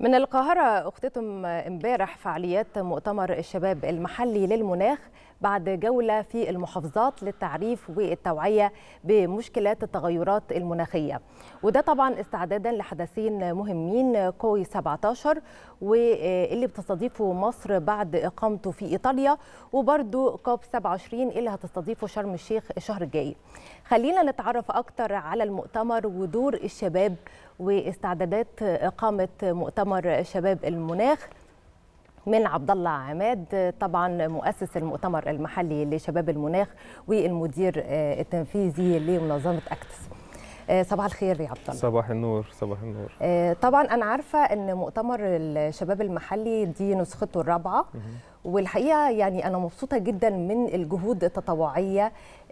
من القاهرة اختتم امبارح فعاليات مؤتمر الشباب المحلي للمناخ بعد جولة في المحافظات للتعريف والتوعية بمشكلات التغيرات المناخية وده طبعا استعدادا لحدثين مهمين كوي 17 واللي بتستضيفه مصر بعد إقامته في إيطاليا وبرده كوب 27 اللي هتستضيفه شرم الشيخ الشهر الجاي خلينا نتعرف أكتر على المؤتمر ودور الشباب واستعدادات إقامة مؤتمر شباب المناخ من عبد الله عماد طبعا مؤسس المؤتمر المحلي لشباب المناخ والمدير التنفيذي لمنظمه اكتس صباح الخير يا عبد الله صباح النور صباح النور طبعا انا عارفه ان مؤتمر الشباب المحلي دي نسخته الرابعه والحقيقه يعني انا مبسوطه جدا من الجهود التطوعيه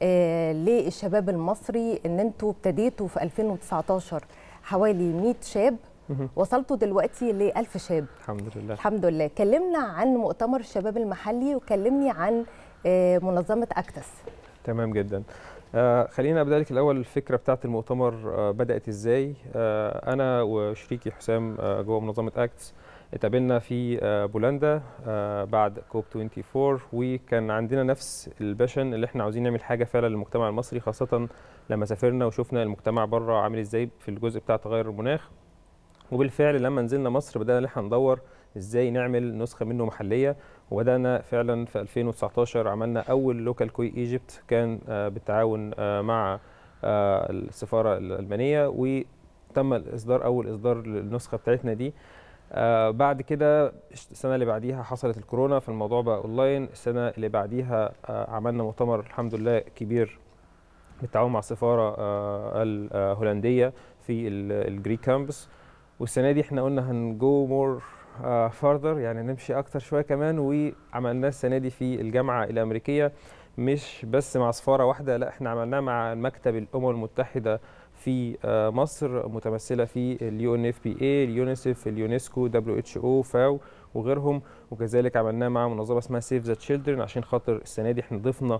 للشباب المصري ان انتوا ابتديتوا في 2019 حوالي 100 شاب وصلتوا دلوقتي ل 1000 شاب الحمد لله الحمد لله كلمنا عن مؤتمر الشباب المحلي وكلمني عن منظمه اكتس تمام جدا آه خلينا ابدا لك الاول الفكره بتاعه المؤتمر آه بدات ازاي آه انا وشريكي حسام آه جوه منظمه اكتس اتقابلنا في آه بولندا آه بعد كوب 24 وكان عندنا نفس الباشن اللي احنا عاوزين نعمل حاجه فعلا للمجتمع المصري خاصه لما سافرنا وشفنا المجتمع بره عامل ازاي في الجزء بتاع تغير المناخ وبالفعل لما نزلنا مصر بدانا ان احنا ندور ازاي نعمل نسخه منه محليه وبدانا فعلا في 2019 عملنا اول لوكال كوي ايجيبت كان بالتعاون مع السفاره الالمانيه وتم الاصدار اول اصدار للنسخه بتاعتنا دي بعد كده السنه اللي بعديها حصلت الكورونا فالموضوع بقى اونلاين السنه اللي بعديها عملنا مؤتمر الحمد لله كبير بالتعاون مع السفاره الهولنديه في الجريك كامبس والسنه دي احنا قلنا هنجو مور فاردر يعني نمشي اكتر شويه كمان وعملناه السنه دي في الجامعه الامريكيه مش بس مع سفاره واحده لا احنا عملناه مع مكتب الامم المتحده في مصر متمثله في اليو ان اف بي اي اليونيسف اليونسكو دبليو اتش او فاو وغيرهم وكذلك عملناه مع منظمه اسمها سيف ذا تشيلدرن عشان خاطر السنه دي احنا ضفنا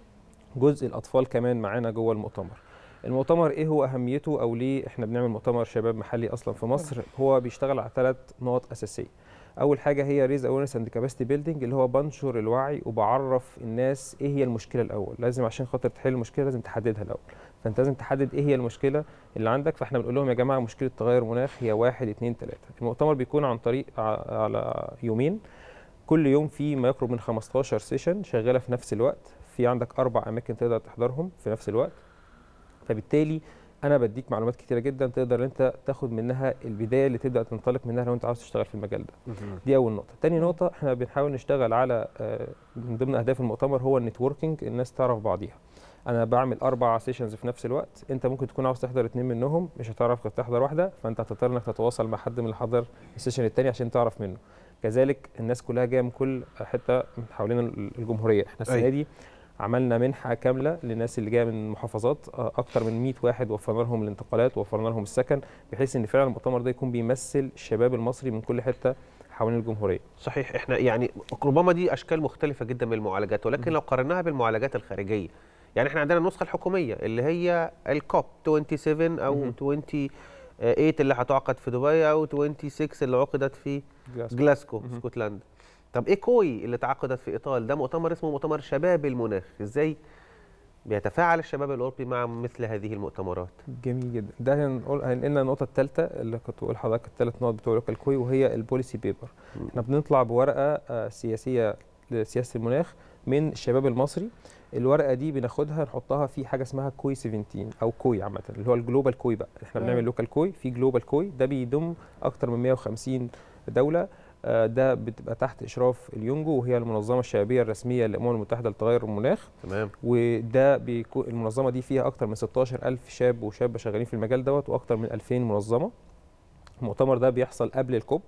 جزء الاطفال كمان معانا جوه المؤتمر المؤتمر ايه هو اهميته او ليه احنا بنعمل مؤتمر شباب محلي اصلا في مصر هو بيشتغل على ثلاث نقط اساسيه اول حاجه هي ريز اورنس اند كاباسيتي بيلدينج اللي هو بنشر الوعي وبعرف الناس ايه هي المشكله الاول لازم عشان خاطر تحل المشكله لازم تحددها الاول فانت لازم تحدد ايه هي المشكله اللي عندك فاحنا بنقول لهم يا جماعه مشكله تغير المناخ هي واحد اتنين ثلاثه المؤتمر بيكون عن طريق على يومين كل يوم في ما يقرب من 15 سيشن شغاله في نفس الوقت في عندك اربع اماكن تقدر تحضرهم في نفس الوقت فبالتالي انا بديك معلومات كتيره جدا تقدر انت تاخد منها البدايه اللي تبدا تنطلق منها لو انت عاوز تشتغل في المجال ده دي اول نقطه تاني نقطه احنا بنحاول نشتغل على من ضمن اهداف المؤتمر هو النتوركينج الناس تعرف بعضيها انا بعمل اربع سيشنز في نفس الوقت انت ممكن تكون عاوز تحضر اتنين منهم مش هتعرف تحضر واحده فانت هتضطر انك تتواصل مع حد من اللي حضر السيشن الثاني عشان تعرف منه كذلك الناس كلها جايه من كل حته من حوالين الجمهوريه احنا السنه دي عملنا منحه كامله للناس اللي جايه من محافظات اكتر من 100 واحد وفرنا لهم الانتقالات ووفرنا لهم السكن بحيث ان فعلا المؤتمر ده يكون بيمثل الشباب المصري من كل حته حوالين الجمهوريه. صحيح احنا يعني ربما دي اشكال مختلفه جدا من المعالجات ولكن لو قارناها بالمعالجات الخارجيه يعني احنا عندنا النسخه الحكوميه اللي هي الكوب 27 او 28 اللي هتعقد في دبي او 26 اللي عقدت في جلاسكو اسكتلندا. طب ايه كوي اللي تعقدت في ايطاليا ده مؤتمر اسمه مؤتمر شباب المناخ ازاي بيتفاعل الشباب الاوروبي مع مثل هذه المؤتمرات جميل جدا ده هنقول هنقلنا النقطه الثالثه اللي كنت بقول لحضرتك الثلاث نقط بتوع لوكال كوي وهي البوليسي بيبر احنا بنطلع بورقه سياسيه لسياسه المناخ من الشباب المصري الورقه دي بناخدها نحطها في حاجه اسمها كوي 17 او كوي عامه اللي هو الجلوبال كوي بقى احنا بنعمل لوكال كوي في جلوبال كوي ده بيضم اكتر من 150 دوله ده بتبقى تحت اشراف اليونجو وهي المنظمه الشبابيه الرسميه للامم المتحده لتغير المناخ تمام وده بيكون المنظمه دي فيها اكتر من 16000 شاب وشابه شغالين في المجال دوت واكتر من 2000 منظمه المؤتمر ده بيحصل قبل الكوب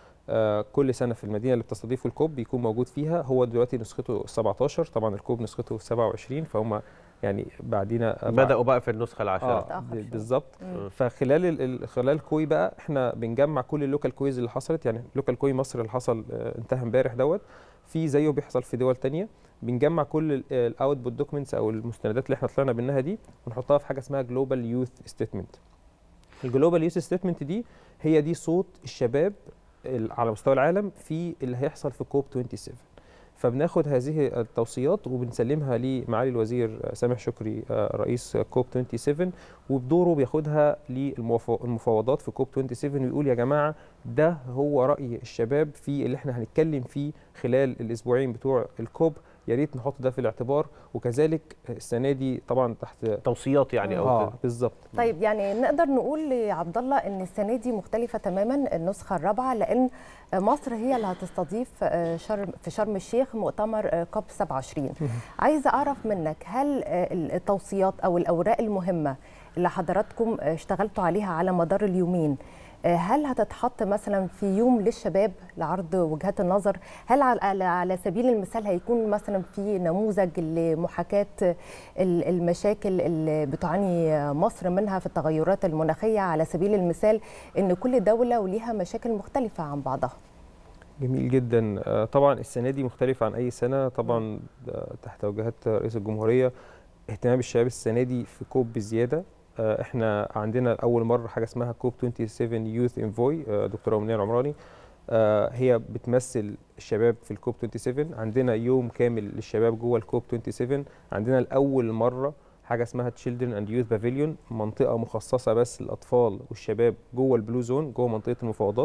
آه كل سنه في المدينه اللي بتستضيفه الكوب بيكون موجود فيها هو دلوقتي نسخته 17 طبعا الكوب نسخته 27 فهم يعني بعدينا بداوا بقى في النسخه العاشره آه بالظبط فخلال ال خلال كوي بقى احنا بنجمع كل اللوكال كويز اللي حصلت يعني لوكال كوي مصر اللي حصل آه انتهى امبارح دوت في زيه بيحصل في دول تانية بنجمع كل الاوتبوت دوكيومنتس او المستندات اللي احنا طلعنا منها دي ونحطها في حاجه اسمها جلوبال يوث ستيتمنت الجلوبال يوث ستيتمنت دي هي دي صوت الشباب ال- على مستوى العالم في اللي هيحصل في كوب 27 فبناخد هذه التوصيات وبنسلمها لمعالي الوزير سامح شكري آه، رئيس كوب 27 وبدوره بياخدها للمفاوضات في كوب 27 ويقول يا جماعه ده هو راي الشباب في اللي احنا هنتكلم فيه خلال الاسبوعين بتوع الكوب يا ريت نحط ده في الاعتبار وكذلك السنه دي طبعا تحت توصيات يعني او اه كده. بالظبط طيب يعني نقدر نقول يا عبد الله ان السنه دي مختلفه تماما النسخه الرابعه لان مصر هي اللي هتستضيف آه، شرم في شرم الشيخ مؤتمر آه، كوب 27 عايزه اعرف منك هل آه، التوصيات او الاوراق المهمه اللي حضراتكم آه، اشتغلتوا عليها على مدار اليومين آه، هل هتتحط مثلا في يوم للشباب لعرض وجهات النظر هل على- على على سبيل المثال هيكون مثلا في نموذج لمحاكاه ال- المشاكل اللي بتعاني مصر منها في التغيرات المناخيه على سبيل المثال ان كل دوله وليها مشاكل مختلفه عن بعضها جميل جدا آه، طبعا السنه دي مختلفه عن اي سنه طبعا آه، تحت توجيهات رئيس الجمهوريه اهتمام الشباب السنه دي في كوب بزياده آه، احنا عندنا اول مره حاجه اسمها كوب 27 يوث انفوي دكتوره منير العمراني آه، هي بتمثل الشباب في الكوب 27 عندنا يوم كامل للشباب جوه الكوب 27 عندنا لاول مره حاجه اسمها تشيلدرن اند يوث بافيليون منطقه مخصصه بس للاطفال والشباب جوه البلو زون جوه منطقه المفاوضات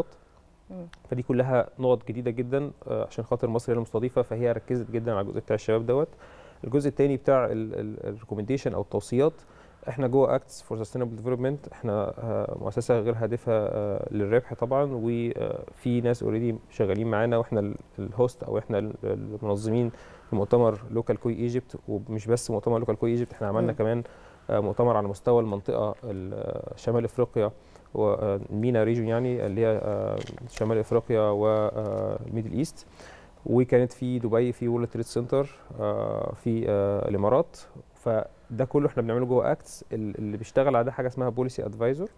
فدي كلها نقط جديده جدا آه، عشان خاطر مصر هي المستضيفه فهي ركزت جدا على الجزء بتاع الشباب دوت الجزء الثاني بتاع الريكومنديشن او التوصيات احنا جوه اكتس فور سستينبل ديفلوبمنت احنا آه، مؤسسه غير هادفه آه، للربح طبعا وفي ناس اوريدي شغالين معانا واحنا ال- الهوست او احنا ال- المنظمين لمؤتمر لوكال كوي ايجيبت ومش بس مؤتمر لوكال كوي ايجيبت احنا عملنا مم. كمان آه، مؤتمر على مستوى المنطقه ال- آه، شمال افريقيا ومينا ريجون يعني اللي هي آه، شمال افريقيا والميدل ايست وكانت في دبي في وورلد تريد سنتر آه، في آه، الامارات فده كله احنا بنعمله جوه اكتس اللي بيشتغل على ده حاجه اسمها بوليسي ادفايزر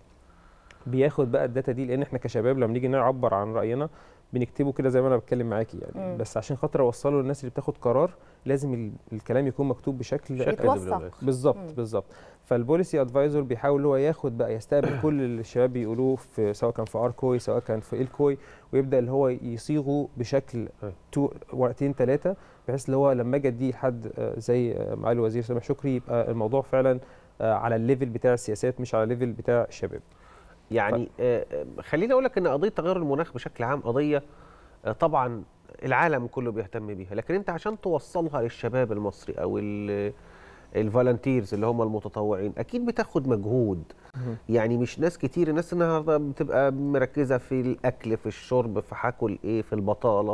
بياخد بقى الداتا دي لان احنا كشباب لما نيجي نعبر عن راينا بنكتبه كده زي ما انا بتكلم معاكي يعني مم. بس عشان خاطر اوصله للناس اللي بتاخد قرار لازم ال- الكلام يكون مكتوب بشكل شكل يتوثق. دبلوماسي. بالظبط مم. بالظبط فالبوليسي ادفايزر بيحاول هو ياخد بقى يستقبل كل اللي الشباب بيقولوه في سواء كان في اركوي سواء كان في الكوي ويبدا اللي هو يصيغه بشكل أيوة. تو ورقتين ثلاثه بحيث اللي هو لما اجي اديه لحد آه، زي آه، معالي الوزير سامح شكري يبقى الموضوع فعلا آه، على الليفل بتاع السياسات مش على الليفل بتاع الشباب يعني آه، آه، خليني اقول لك ان قضيه تغير المناخ بشكل عام قضيه آه، طبعا العالم كله بيهتم بيها لكن انت عشان توصلها للشباب المصري او الفالنتيرز اللي هم المتطوعين اكيد بتاخد مجهود مهم. يعني مش ناس كتير الناس النهارده بتبقى مركزه في الاكل في الشرب في هاكل ايه في البطاله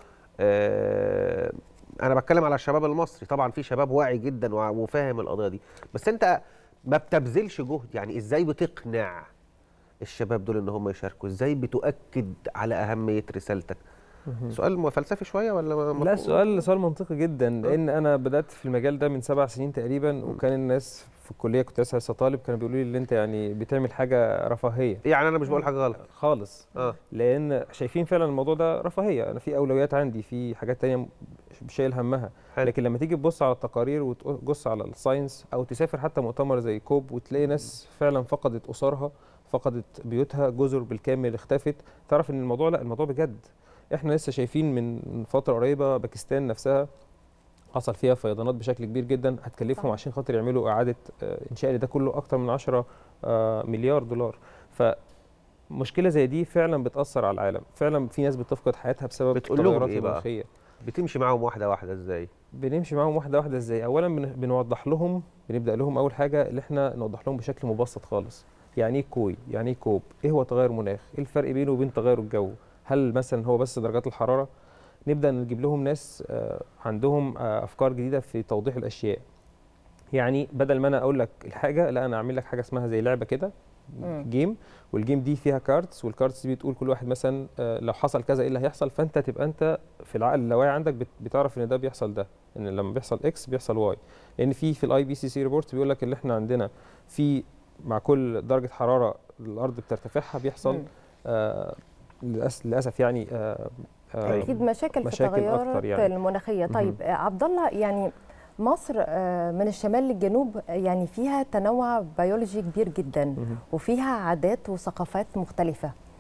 آه انا بتكلم على الشباب المصري طبعا في شباب واعي جدا وع- وفاهم القضيه دي بس انت ما بتبذلش جهد يعني ازاي بتقنع الشباب دول ان هم يشاركوا ازاي بتؤكد على اهميه رسالتك سؤال م- فلسفي شويه ولا لا مفهوم؟ سؤال سؤال منطقي جدا لان انا بدات في المجال ده من سبع سنين تقريبا وكان الناس في الكليه كنت لسه طالب كانوا بيقولوا لي اللي انت يعني بتعمل حاجه رفاهيه يعني انا مش بقول حاجه غلط خالص اه لان شايفين فعلا الموضوع ده رفاهيه انا في اولويات عندي في حاجات تانية م- شايل همها حلو. لكن لما تيجي تبص على التقارير وتبص على الساينس او تسافر حتى مؤتمر زي كوب وتلاقي ناس فعلا فقدت اسرها فقدت بيوتها جزر بالكامل اختفت تعرف ان الموضوع لا الموضوع بجد احنا لسه شايفين من من فتره قريبه باكستان نفسها حصل فيها فيضانات بشكل كبير جدا هتكلفهم صح. عشان خاطر يعملوا اعاده آه، انشاء لده كله اكتر من 10 آه، مليار دولار ف مشكله زي دي فعلا بتاثر على العالم فعلا في ناس بتفقد حياتها بسبب بتقول لهم التغيرات إيه بقى؟ المناخيه بتمشي معاهم واحده واحده ازاي بنمشي معاهم واحده واحده ازاي اولا بن- بنوضح لهم بنبدا لهم اول حاجه اللي احنا نوضح لهم بشكل مبسط خالص يعني ايه كوي يعني ايه كوب ايه هو تغير مناخ ايه الفرق بينه وبين تغير الجو هل مثلا هو بس درجات الحراره نبدا نجيب لهم ناس آه، عندهم آه، افكار جديده في توضيح الاشياء يعني بدل ما انا اقول لك الحاجه لا انا اعمل لك حاجه اسمها زي لعبه كده مم. جيم والجيم دي فيها كاردز والكاردز دي بتقول كل واحد مثلا آه، لو حصل كذا ايه اللي هيحصل فانت تبقى انت في العقل اللاواعي عندك بت- بتعرف ان ده بيحصل ده ان لما بيحصل اكس بيحصل واي لان في في الاي بي سي سي ريبورت بيقول لك اللي احنا عندنا في مع كل درجه حراره الارض بترتفعها بيحصل مم. آه للأس- للاسف يعني آه آه اكيد مشاكل في مشاكل التغيرات أكتر يعني. المناخيه مهم. طيب آه، عبد الله يعني مصر آه، من الشمال للجنوب آه، يعني فيها تنوع بيولوجي كبير جدا مهم. وفيها عادات وثقافات مختلفه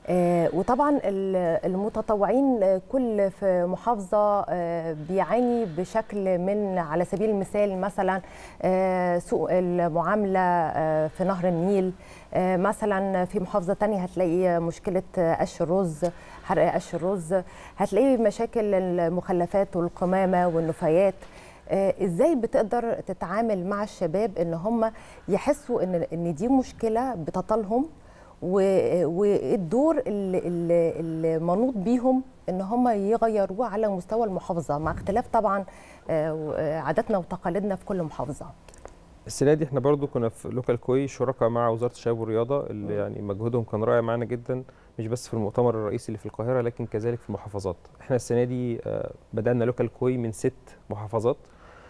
آه، وطبعا ال- المتطوعين آه، كل في محافظة آه، بيعاني بشكل من على سبيل المثال مثلا آه، سوء المعاملة آه، في نهر النيل آه، مثلا في محافظة تانية هتلاقي مشكلة آه، قش الرز حرق قش الرز هتلاقي مشاكل المخلفات والقمامة والنفايات آه، ازاي بتقدر تتعامل مع الشباب ان هم يحسوا ان ان دي مشكله بتطالهم و- والدور اللي- اللي اللي منوط بيهم ان هم يغيروه على مستوى المحافظه مع اختلاف طبعا آه، و- آه، عاداتنا وتقاليدنا في كل محافظه السنه دي احنا برضو كنا في لوكال كوي شركاء مع وزاره الشباب والرياضه اللي يعني مجهودهم كان رائع معانا جدا مش بس في المؤتمر الرئيسي اللي في القاهره لكن كذلك في المحافظات احنا السنه دي آه، بدانا لوكال كوي من ست محافظات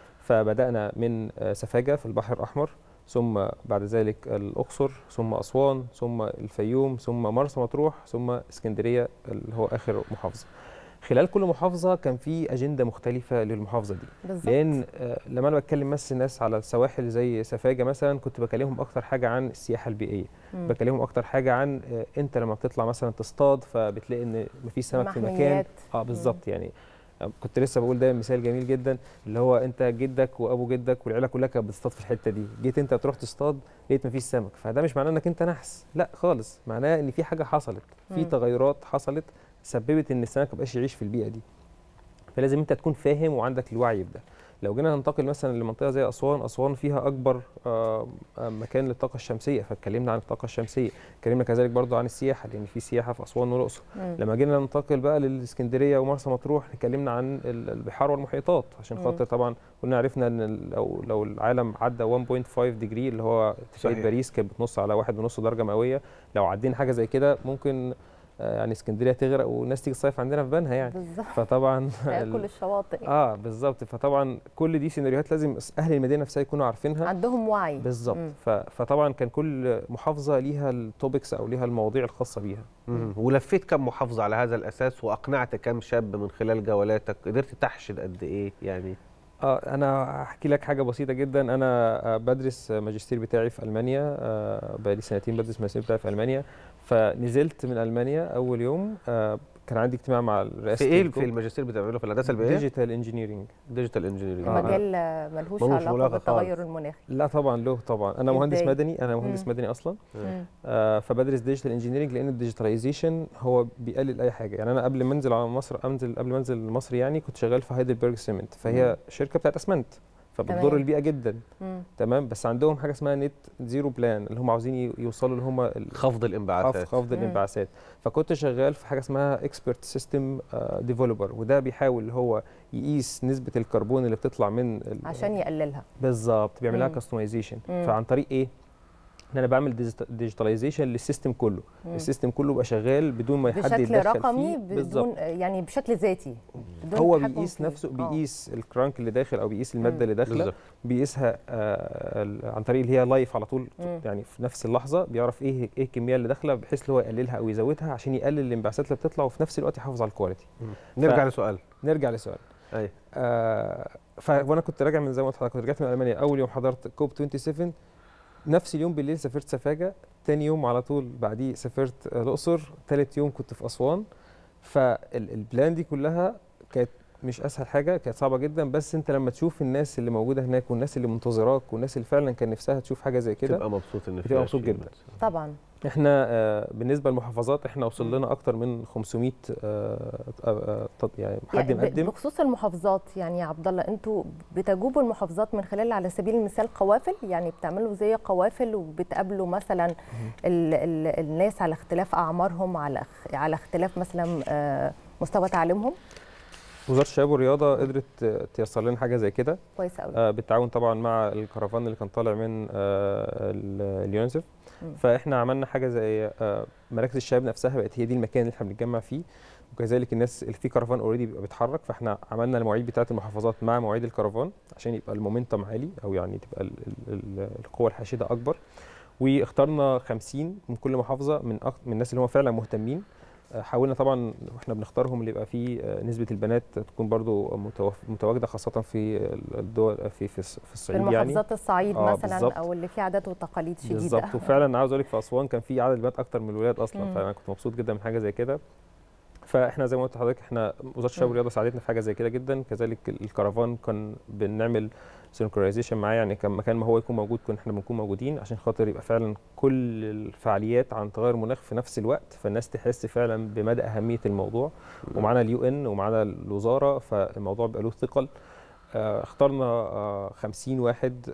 فبدانا من آه، سفاجه في البحر الاحمر ثم بعد ذلك الاقصر ثم اسوان ثم الفيوم ثم مرسى مطروح ثم اسكندريه اللي هو اخر محافظه خلال كل محافظه كان في اجنده مختلفه للمحافظه دي بالظبط لان آه، لما انا بتكلم مثلا الناس على السواحل زي سفاجه مثلا كنت بكلمهم اكتر حاجه عن السياحه البيئيه مم. بكلمهم اكتر حاجه عن آه، انت لما بتطلع مثلا تصطاد فبتلاقي ان مفيش سمك في مكان محميات. اه بالظبط يعني آه، كنت لسه بقول ده مثال جميل جدا اللي هو انت جدك وابو جدك والعيله كلها كانت بتصطاد في الحته دي جيت انت تروح تصطاد لقيت مفيش سمك فده مش معناه انك انت نحس لا خالص معناه ان في حاجه حصلت في مم. تغيرات حصلت سببت ان السمك مبقاش يعيش في البيئه دي فلازم انت تكون فاهم وعندك الوعي بده لو جينا ننتقل مثلا لمنطقه زي اسوان اسوان فيها اكبر آه، آه، مكان للطاقه الشمسيه فاتكلمنا عن الطاقه الشمسيه اتكلمنا كذلك برضو عن السياحه لان في سياحه في اسوان والاقصر مم. لما جينا ننتقل بقى للاسكندريه ومرسى مطروح اتكلمنا عن ال- البحار والمحيطات عشان مم. خاطر طبعا كنا عرفنا ان ال- لو لو العالم عدى 1.5 ديجري اللي هو اتفاقيه صحيح. باريس كانت بتنص على واحد ونص درجه مئويه لو عدينا حاجه زي كده ممكن آه، يعني اسكندريه تغرق والناس تيجي تصيف عندنا في بنها يعني بالظبط فطبعا ال- كل الشواطئ اه بالظبط فطبعا كل دي سيناريوهات لازم اهل المدينه نفسها يكونوا عارفينها عندهم وعي بالظبط مم. ف- فطبعا كان كل محافظه ليها التوبكس او ليها المواضيع الخاصه بيها مم. ولفيت كم محافظه على هذا الاساس واقنعت كم شاب من خلال جولاتك قدرت تحشد قد ايه يعني اه انا هحكي لك حاجه بسيطه جدا انا آه، بدرس ماجستير بتاعي في المانيا آه، بقالي سنتين بدرس ماجستير بتاعي في المانيا فنزلت من المانيا اول يوم آه، كان عندي اجتماع مع رئاسه في ايه في الماجستير بتعمله في الهندسه البيئيه ديجيتال انجينيرنج ديجيتال انجينيرنج آه. مجال آه، ملهوش ملوش علاقه علاقة بالتغير خالص. المناخي لا طبعا له طبعا انا مهندس إزاي؟ مدني انا مهندس مم. مدني اصلا مم. آه، فبدرس ديجيتال انجينيرنج لان الديجيتاليزيشن هو بيقلل اي حاجه يعني انا قبل ما انزل على مصر انزل قبل ما انزل مصر يعني كنت شغال في هايدلبرج سيمنت فهي شركه بتاعت اسمنت فبتضر تمام. البيئه جدا مم. تمام بس عندهم حاجه اسمها نت زيرو بلان اللي هم عاوزين ي- يوصلوا اللي هم ال- خفض خفض الانبعاثات خفض مم. الانبعاثات فكنت شغال في حاجه اسمها اكسبرت سيستم ديفلوبر وده بيحاول اللي هو يقيس نسبه الكربون اللي بتطلع من ال- عشان يقللها بالظبط بيعمل لها مم. كاستمايزيشن مم. فعن طريق ايه ان انا بعمل ديجيتاليزيشن للسيستم كله مم. السيستم كله بيبقى شغال بدون ما حد بشكل يتدخل رقمي فيه بدون بالظبط يعني بشكل ذاتي بدون هو تحكم بيقيس فيه. نفسه آه. بيقيس الكرانك اللي داخل او بيقيس الماده مم. اللي داخله بالظبط بيقيسها آه ال- عن طريق اللي هي لايف على طول مم. يعني في نفس اللحظه بيعرف ايه ايه الكميه اللي داخله بحيث اللي هو يقللها او يزودها عشان يقلل الانبعاثات اللي بتطلع وفي نفس الوقت يحافظ على الكواليتي نرجع لسؤال نرجع لسؤال ايوه آه ف وانا كنت راجع من زي ما قلت لحضرتك كنت رجعت من المانيا اول يوم حضرت كوب 27 نفس اليوم بالليل سافرت سفاجه تاني يوم على طول بعديه سافرت آه، الاقصر تالت يوم كنت في اسوان فالبلان دي كلها كانت مش اسهل حاجه كانت صعبه جدا بس انت لما تشوف الناس اللي موجوده هناك والناس اللي منتظراك والنس اللي فعلا كان نفسها تشوف حاجه زي كده تبقى مبسوط ان بتبقى فيها مبسوط شيء جدا. بس. طبعا احنا آه، بالنسبه للمحافظات احنا وصل مم. لنا اكتر من 500 آه، آه، آه، طب- يعني حد يعني ب- مقدم بخصوص المحافظات يعني يا عبد الله انتوا بتجوبوا المحافظات من خلال على سبيل المثال قوافل يعني بتعملوا زي قوافل وبتقابلوا مثلا ال ال الناس على اختلاف اعمارهم على اخ- على اختلاف مثلا آه، مستوى تعليمهم وزاره الشباب والرياضه قدرت آه، تيسر لنا حاجه زي كده كويس قوي آه، بالتعاون طبعا مع الكرفان اللي كان طالع من آه، ال- اليونسف مم. فاحنا عملنا حاجه زي آه، مراكز الشباب نفسها بقت هي دي المكان اللي احنا بنتجمع فيه وكذلك الناس اللي في كرفان اوريدي بيبقى بيتحرك فاحنا عملنا المواعيد بتاعه المحافظات مع مواعيد الكرفان عشان يبقى المومنتم عالي او يعني تبقى ال- ال- ال- القوه الحاشده اكبر واخترنا 50 من كل محافظه من أك... من الناس اللي هم فعلا مهتمين آه، حاولنا طبعا واحنا بنختارهم اللي يبقى فيه آه، نسبه البنات تكون برضو متوف- متواجده خاصه في الدول في في الص- في في الصعيد يعني المحافظات الصعيد آه، مثلا بالظبط. او اللي فيه عادات وتقاليد شديده بالظبط وفعلا عاوز اقول لك في اسوان كان في عدد البنات اكتر من الولاد اصلا مم. فانا كنت مبسوط جدا من حاجه زي كده فاحنا زي ما قلت لحضرتك احنا وزاره الشباب مم. والرياضه ساعدتنا في حاجه زي كده جدا كذلك ال- الكرفان كان بنعمل سينكرونايزيشن معاه يعني كان مكان ما هو يكون موجود كنا احنا بنكون موجودين عشان خاطر يبقى فعلا كل الفعاليات عن تغير المناخ في نفس الوقت فالناس تحس فعلا بمدى اهميه الموضوع ومعانا اليو ان ومعانا الوزاره فالموضوع بيبقى له ثقل آه، اخترنا آه، 50 واحد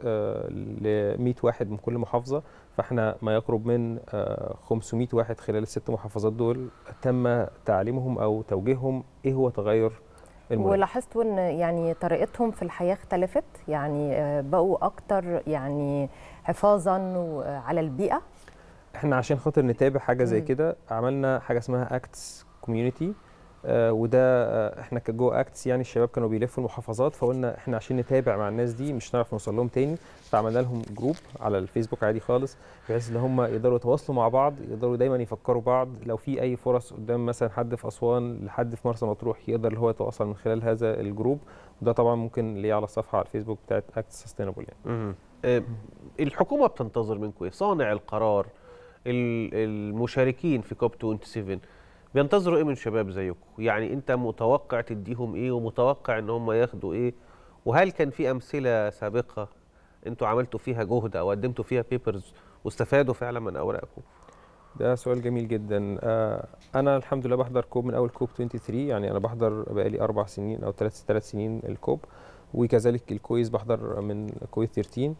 ل 100 واحد من كل محافظه فاحنا ما يقرب من آه، 500 واحد خلال الست محافظات دول تم تعليمهم او توجيههم ايه هو تغير المناخ ولاحظتوا ان يعني طريقتهم في الحياه اختلفت يعني آه، بقوا اكتر يعني حفاظا على البيئه احنا عشان خاطر نتابع حاجه زي مم. كده عملنا حاجه اسمها اكتس كوميونتي آه وده آه احنا كجو اكتس يعني الشباب كانوا بيلفوا المحافظات فقلنا احنا عشان نتابع مع الناس دي مش هنعرف نوصل لهم تاني فعملنا لهم جروب على الفيسبوك عادي خالص بحيث ان هم يقدروا يتواصلوا مع بعض يقدروا دايما يفكروا بعض لو في اي فرص قدام مثلا حد في اسوان لحد في مرسى مطروح يقدر اللي هو يتواصل من خلال هذا الجروب وده طبعا ممكن ليه على الصفحه على الفيسبوك بتاعت اكت سستينبل يعني مهم. آه، الحكومه بتنتظر منكم ايه صانع القرار ال- المشاركين في كوب 27 بينتظروا ايه من شباب زيكم يعني انت متوقع تديهم ايه ومتوقع ان هم ياخدوا ايه وهل كان في امثله سابقه انتوا عملتوا فيها جهد او قدمتوا فيها بيبرز واستفادوا فعلا من اوراقكم ده سؤال جميل جدا آه انا الحمد لله بحضر كوب من اول كوب 23 يعني انا بحضر بقالي اربع سنين او ثلاث ثلاث سنين الكوب وكذلك الكويز بحضر من كويز 13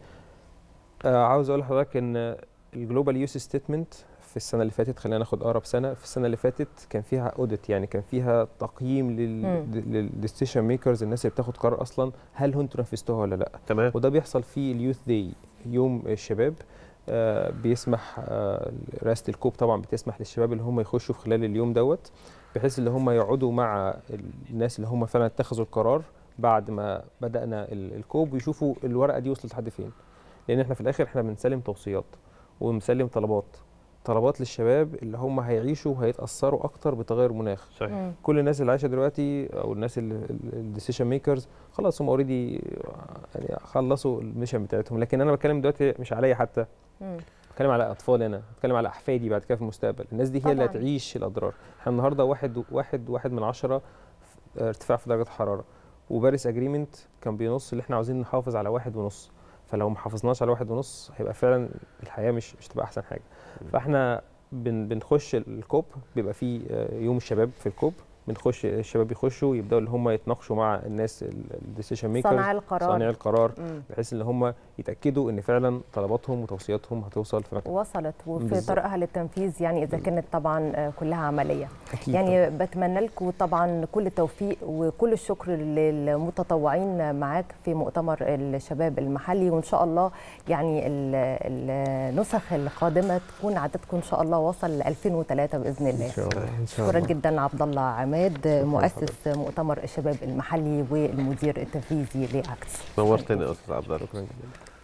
آه عاوز اقول لحضرتك ان الجلوبال يوس ستيتمنت في السنه اللي فاتت خلينا ناخد اقرب سنه في السنه اللي فاتت كان فيها اوديت يعني كان فيها تقييم مم. للديسيشن ميكرز الناس اللي بتاخد قرار اصلا هل انتوا نفذتوها ولا لا تمام وده بيحصل في اليوث داي يوم الشباب آه، بيسمح آه، رئاسه الكوب طبعا بتسمح للشباب اللي هم يخشوا في خلال اليوم دوت بحيث ان هم يقعدوا مع الناس اللي هم فعلا اتخذوا القرار بعد ما بدانا ال- الكوب ويشوفوا الورقه دي وصلت لحد فين لان احنا في الاخر احنا بنسلم توصيات وبنسلم طلبات طلبات للشباب اللي هم هيعيشوا وهيتاثروا اكتر بتغير المناخ صحيح مم. كل الناس اللي عايشه دلوقتي او الناس الديسيشن ميكرز خلاص هم اوريدي يعني خلصوا الميشن بتاعتهم لكن انا بتكلم دلوقتي مش عليا حتى مم. بتكلم على اطفال انا بتكلم على احفادي بعد كده في المستقبل الناس دي هي اللي طبعاً. هتعيش الاضرار احنا النهارده واحد واحد واحد من عشرة ف- ارتفاع في درجه الحراره وباريس اجريمنت كان بينص اللي احنا عاوزين نحافظ على واحد ونص فلو ما حافظناش على واحد ونص هيبقى فعلا الحياه مش مش تبقى احسن حاجه فاحنا بن بنخش الكوب بيبقى فيه آه، يوم الشباب في الكوب بنخش الشباب يخشوا يبداوا اللي هم يتناقشوا مع الناس الديسيشن ميكرز صانع القرار صانع القرار مم. بحيث ان هم يتاكدوا ان فعلا طلباتهم وتوصياتهم هتوصل في مكان وصلت وفي بالظبط. طريقها للتنفيذ يعني اذا كانت طبعا آه، كلها عمليه اكيد يعني بتمنى لكم طبعا كل التوفيق وكل الشكر للمتطوعين معاك في مؤتمر الشباب المحلي وان شاء الله يعني ال- النسخ القادمه تكون عددكم ان شاء الله وصل ل 2003 باذن الله ان شاء الله ان شاء شكرا الله جدا عبد الله عماد شكراً مؤسس مؤتمر الشباب المحلي والمدير التنفيذي لاكتس نورتني يا استاذ عبد الله شكرا جدا